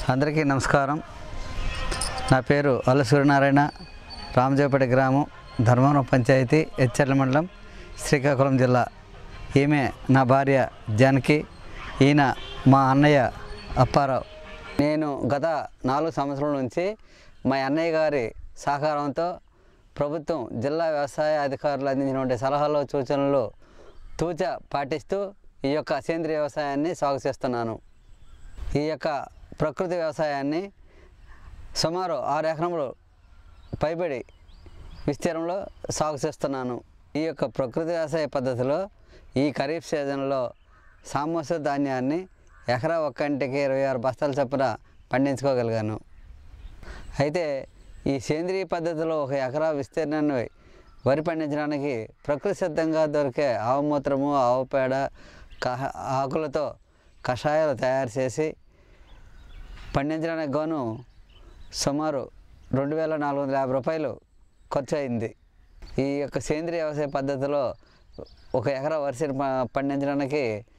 అందరికీ నమస్కారం నా పేరు అల్ల సూర్యనారాయణ రామజోపేట గ్రామం ధర్మవరం పంచాయతీ హెచ్చర్ల మండలం శ్రీకాకుళం జిల్లా ఈమె నా భార్య జానకి ఈయన మా అన్నయ్య అప్పారావు నేను గత నాలుగు సంవత్సరాల నుంచి మా అన్నయ్య గారి సహకారంతో ప్రభుత్వం జిల్లా వ్యవసాయ అధికారులు అందించినటువంటి సలహాలు సూచనలు తూచ పాటిస్తూ ఈ యొక్క సేంద్రియ వ్యవసాయాన్ని సాగు చేస్తున్నాను ఈ యొక్క ప్రకృతి వ్యవసాయాన్ని సుమారు ఆరు ఎకరములు పైబడి విస్తీర్ణంలో సాగు చేస్తున్నాను ఈ యొక్క ప్రకృతి వ్యవసాయ పద్ధతిలో ఈ ఖరీఫ్ సీజన్లో సామోస ధాన్యాన్ని ఎకరా ఒక్కంటికి ఇరవై ఆరు బస్తాల చొప్పున పండించుకోగలిగాను అయితే ఈ సేంద్రియ పద్ధతిలో ఒక ఎకరా విస్తీర్ణాన్ని వరి పండించడానికి ప్రకృతి సిద్ధంగా దొరికే ఆవు మూత్రము ఆవు పేడ కహ ఆకులతో కషాయాలు తయారు చేసి పండించడానికి గాను సుమారు రెండు వేల నాలుగు వందల యాభై రూపాయలు ఖర్చు అయింది ఈ యొక్క సేంద్రియ వ్యవసాయ పద్ధతిలో ఒక ఎకరా వరిసెని ప- పండించడానికి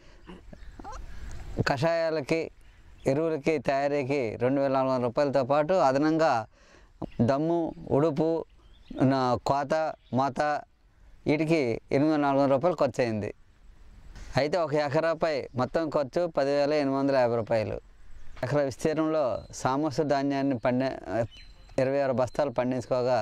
కషాయాలకి ఎరువులకి తయారీకి రెండు వేల నాలుగు వందల రూపాయలతో పాటు అదనంగా దమ్ము ఉడుపు నా కోత మాత వీటికి ఎనిమిది వందల నాలుగు వందల రూపాయలు ఖర్చు అయింది అయితే ఒక ఎకరాపై మొత్తం ఖర్చు పదివేల ఎనిమిది వందల యాభై రూపాయలు ఎకరా విస్తీర్ణంలో సామోసు ధాన్యాన్ని పండి ఇరవై ఆరు బస్తాలు పండించుకోగా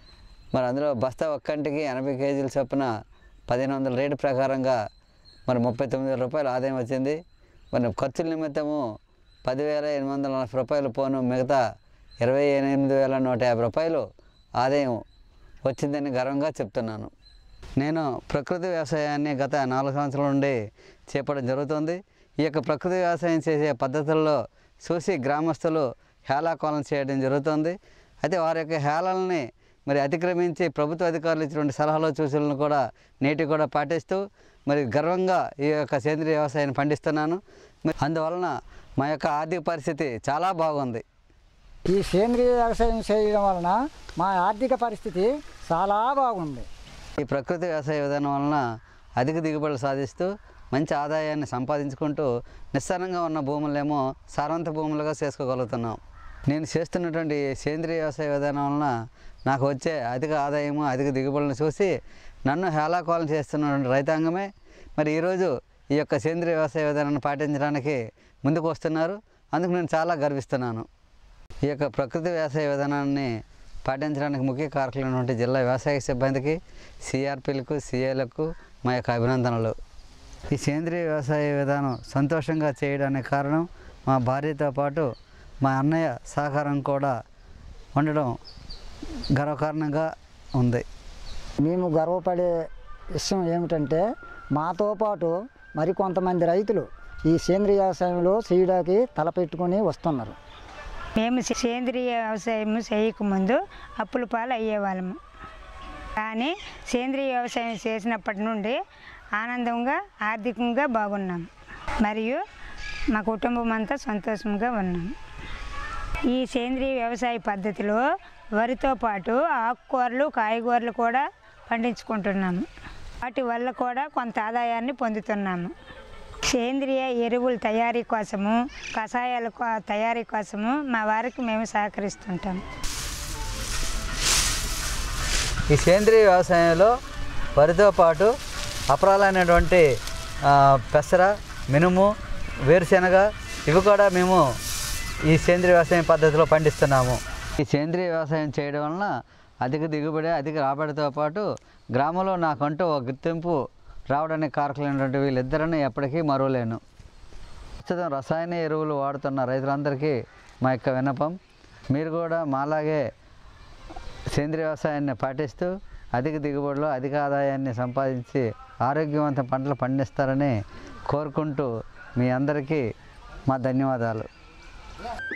మరి అందులో బస్తా ఒక్కంటికి ఎనభై కేజీల చొప్పున పదిహేను వందల రేటు ప్రకారంగా మరి ముప్పై తొమ్మిది వేల రూపాయలు ఆదాయం వచ్చింది మరి ఖర్చుల నిమిత్తము పదివేల ఎనిమిది వందల నలభై రూపాయలు పోను మిగతా ఇరవై ఎనిమిది వేల నూట యాభై రూపాయలు ఆదాయం వచ్చిందని గర్వంగా చెప్తున్నాను నేను ప్రకృతి వ్యవసాయాన్ని గత నాలుగు సంవత్సరాల నుండి చేపట్టడం జరుగుతుంది ఈ యొక్క ప్రకృతి వ్యవసాయం చేసే పద్ధతుల్లో చూసి గ్రామస్తులు హేళాకోలం చేయడం జరుగుతుంది అయితే వారి యొక్క హేళల్ని మరి అతిక్రమించి ప్రభుత్వ అధికారులు ఇచ్చినటువంటి సలహాలు సూచనలను కూడా నేటి కూడా పాటిస్తూ మరి గర్వంగా ఈ యొక్క సేంద్రియ వ్యవసాయాన్ని పండిస్తున్నాను మరి అందువలన మా యొక్క ఆర్థిక పరిస్థితి చాలా బాగుంది ఈ సేంద్రియ వ్యవసాయం చేయడం వలన మా ఆర్థిక పరిస్థితి చాలా బాగుంది ఈ ప్రకృతి వ్యవసాయ విధానం వలన అధిక దిగుబడులు సాధిస్తూ మంచి ఆదాయాన్ని సంపాదించుకుంటూ నిస్సారంగా ఉన్న భూములేమో సారవంత భూములుగా చేసుకోగలుగుతున్నాం నేను చేస్తున్నటువంటి ఈ సేంద్రియ వ్యవసాయ విధానం వలన నాకు వచ్చే అధిక ఆదాయము అధిక దిగుబడులను చూసి నన్ను హేళాకోలం చేస్తున్నటువంటి రైతాంగమే మరి ఈరోజు ఈ యొక్క సేంద్రియ వ్యవసాయ విధానాన్ని పాటించడానికి ముందుకు వస్తున్నారు అందుకు నేను చాలా గర్విస్తున్నాను ఈ యొక్క ప్రకృతి వ్యవసాయ విధానాన్ని పాటించడానికి ముఖ్య కారకులైనటువంటి జిల్లా వ్యవసాయ సిబ్బందికి సిఆర్పీలకు సిఏలకు మా యొక్క అభినందనలు ఈ సేంద్రియ వ్యవసాయ విధానం సంతోషంగా చేయడానికి కారణం మా భార్యతో పాటు మా అన్నయ్య సహకారం కూడా ఉండడం గర్వకారణంగా ఉంది మేము గర్వపడే విషయం ఏమిటంటే మాతో పాటు మరికొంతమంది రైతులు ఈ సేంద్రియ వ్యవసాయంలో చేయడానికి తలపెట్టుకొని వస్తున్నారు మేము సేంద్రియ వ్యవసాయం చేయకముందు అప్పుల పాలు అయ్యేవాళ్ళము కానీ సేంద్రియ వ్యవసాయం చేసినప్పటి నుండి ఆనందంగా ఆర్థికంగా బాగున్నాం మరియు మా కుటుంబం అంతా సంతోషంగా ఉన్నాం ఈ సేంద్రియ వ్యవసాయ పద్ధతిలో వరితో పాటు ఆకుకూరలు కాయగూరలు కూడా పండించుకుంటున్నాము వాటి వల్ల కూడా కొంత ఆదాయాన్ని పొందుతున్నాము సేంద్రియ ఎరువుల తయారీ కోసము కషాయాల కో- తయారీ కోసము మా వారికి మేము సహకరిస్తుంటాం ఈ సేంద్రియ వ్యవసాయంలో వరితో పాటు అపరాలైనటువంటి ఆ, పెసర మినుము వేరుశెనగ ఇవి కూడా మేము ఈ సేంద్రియ వ్యవసాయం పద్ధతిలో పండిస్తున్నాము ఈ సేంద్రియ వ్యవసాయం చేయడం వలన అధిక దిగుబడి అధిక రాబడితో పాటు గ్రామంలో నాకంటూ ఒక గుర్తింపు రావడానికి కారకులైనటువంటి వీళ్ళిద్దరిని ఎప్పటికీ మరువలేను ప్రస్తుతం రసాయన ఎరువులు వాడుతున్న రైతులందరికీ మా యొక్క విన్నపం మీరు కూడా మాలాగే సేంద్రియ వ్యవసాయాన్ని పాటిస్తూ అధిక దిగుబడిలో అధిక ఆదాయాన్ని సంపాదించి ఆరోగ్యవంత పంటలు పండిస్తారని కోరుకుంటూ మీ అందరికీ మా ధన్యవాదాలు